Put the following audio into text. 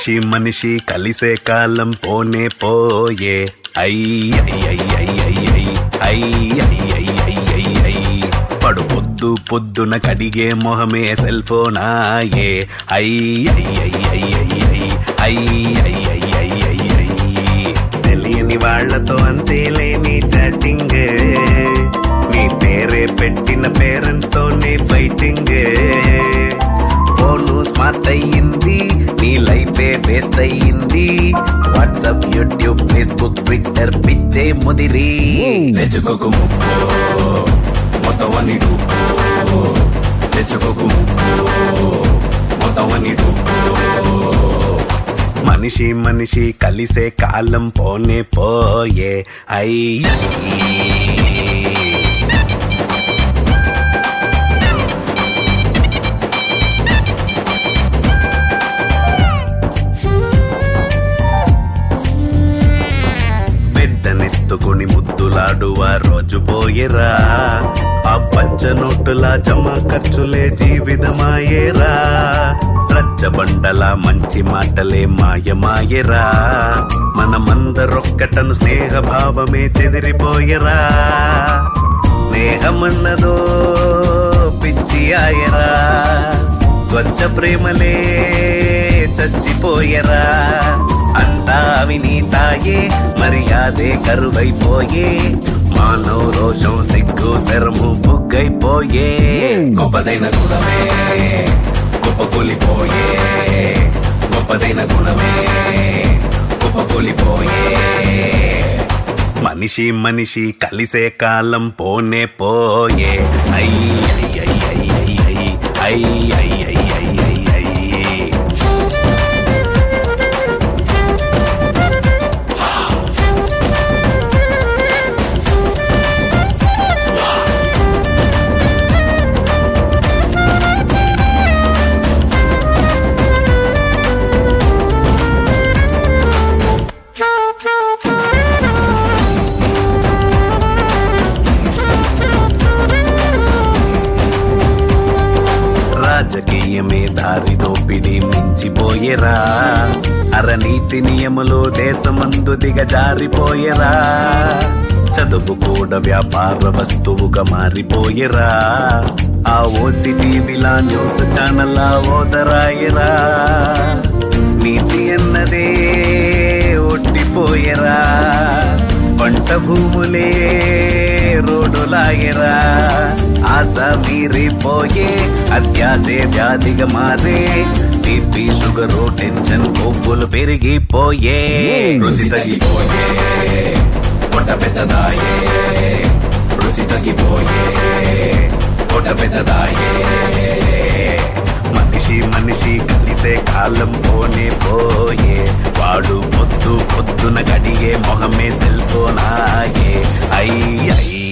మనిషి మనిషి కలిసే కాలం పోనే పోయే ఐ ఐ ఐ ఐ ఐ ఐ ఐ ఐ ఐ ఐ ఐ ఐ పడు పొద్దు పొద్దున కడిగే మొహమే సెల్ ఫోన్ ఆయే ఐ ఐ ఐ ఐ ఐ ఐ ఐ ఐ ఐ ఐ ఐ ఐ తెలియని వాళ్ళతో అంతేలేని చాటింగ్ నీ పేరే పెట్టిన పేరెంట్స్ తోనే ఫైటింగ్ ఫోను స్మార్ట్ అయ్యింది నీ లైఫే వేస్ట్ అయ్యింది వాట్సాప్ యూట్యూబ్ ఫేస్బుక్ ట్విట్టర్ పిచ్చే ముదిరి తెచ్చుకోకు ముప్పు మొత్తం అన్ని డూపు తెచ్చుకోకు ముప్పు మొత్తం అన్ని డూపు మనిషి మనిషి కలిసే కాలం పోనే పోయే అయ్యి బిడ్డనెత్తుకుని ముద్దులాడువా రోజు పోయేరా ఆ పచ్చ నోటుల జమ ఖర్చులే జీవితమాయేరా రచ్చబండల మంచి మాటలే మాయమాయరా మనమందరొక్కటను స్నేహ భావమే చెదిరిపోయరా స్నేహమన్నదో పిచ్చి ఆయరా స్వచ్ఛ ప్రేమలే చచ్చిపోయరా అంతా వినీతాయే మర్యాదే కరువైపోయే మానవ రోషం సిగ్గు శరము బుగ్గైపోయే గొప్పదైన గుణమే గొప్ప కూలిపోయే గొప్పదైన గుణమే గొప్ప కూలిపోయే మనిషి మనిషి కలిసే కాలం పోనే పోయే ఐ ఐ ఐ ఐ ఐ ఐ ఐ ఐ ఐ ఐ ఐ ఐ రాజకీయమే దారి దోపిడి మించిపోయేరా అరనీతి నియములు దేశమందు దిగజారిపోయేరా చదువు కూడా వ్యాపార వస్తువుగా మారిపోయేరా ఆ ఓసి టీవీలా న్యూస్ ఛానల్ ఓదరాయరా నీతి అన్నదే ఒట్టిపోయేరా పంట భూములే రోడ్డులాయరా ఆశ మీరిపోయే అత్యాసే వ్యాధిగా మారే బీపీ షుగరు టెన్షన్ కొవ్వులు పెరిగిపోయే రుచి తగ్గిపోయే పొట్ట పెద్దదాయే రుచి తగ్గిపోయే పొట్ట పెద్దదాయే మనిషి మనిషి కలిసే కాలం పోనే పోయే వాడు పొద్దు పొద్దున గడిగే మొహమే సెల్ ఫోన్ ఆయే ఐ ఐ